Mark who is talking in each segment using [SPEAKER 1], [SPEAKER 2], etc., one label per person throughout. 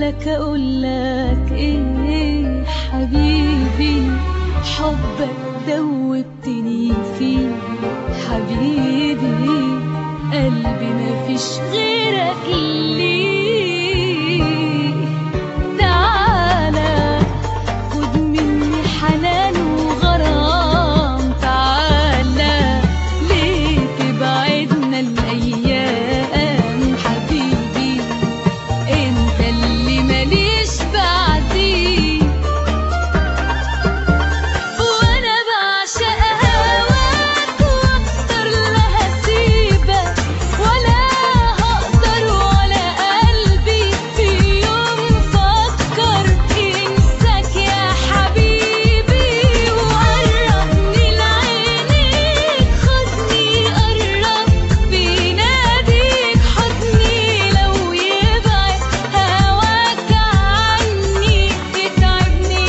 [SPEAKER 1] لك اقول لك ايه حبيبي حبك دوبتني فيه حبيبي قلبي مفيش غيرك ليه تعالى خد مني حنان وغرام تعالى ليه تبعدنا الايام حبيبي انت اللي ماليش بعديه وانا بعشق هواك واكتر لا هسيبك ولا هقدر ولا قلبي في يوم فكر انساك يا حبيبي وقربني لعينيك خدني قرب بيناديك حضني لو يبعد هواك عني يتعبني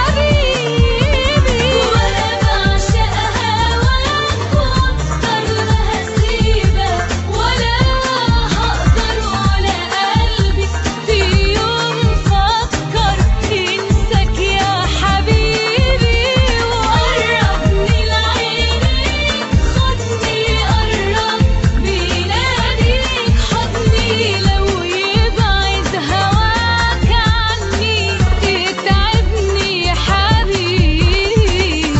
[SPEAKER 1] حبيبي وانا بعشق هواك واكتر لا هسيبك ولا هقدر ولا قلبي في يوم فكر انساك يا حبيبي وقربني لعينيك خدني قرب بيناديك حضني لو يبعد هواك عني يتعبني حبيبي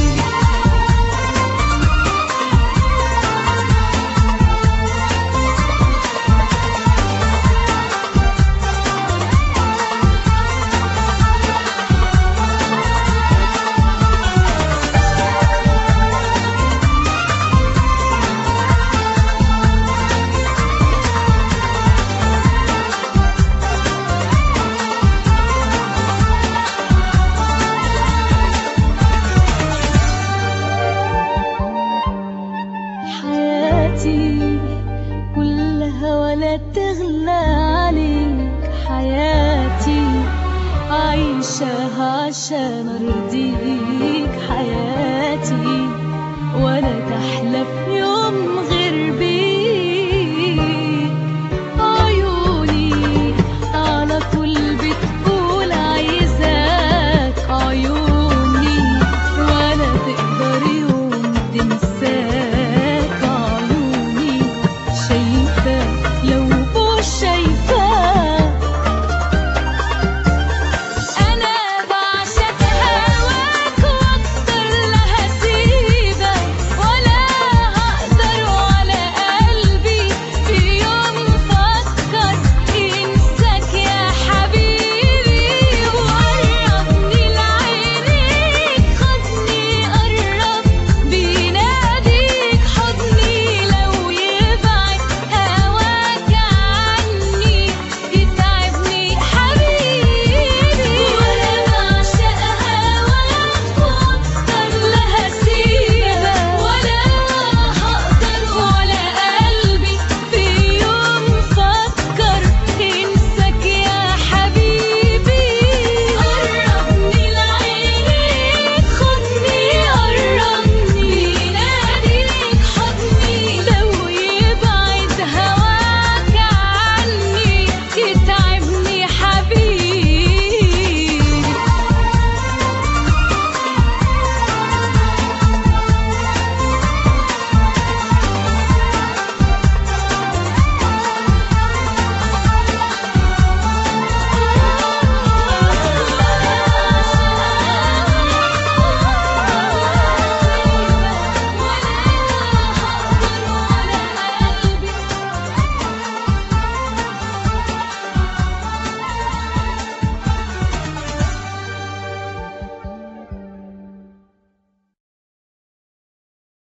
[SPEAKER 1] حياتي كلها ولا تغلى عليك حياتي عايشة عشان أرضيك حياتي ولا تحلى في يوم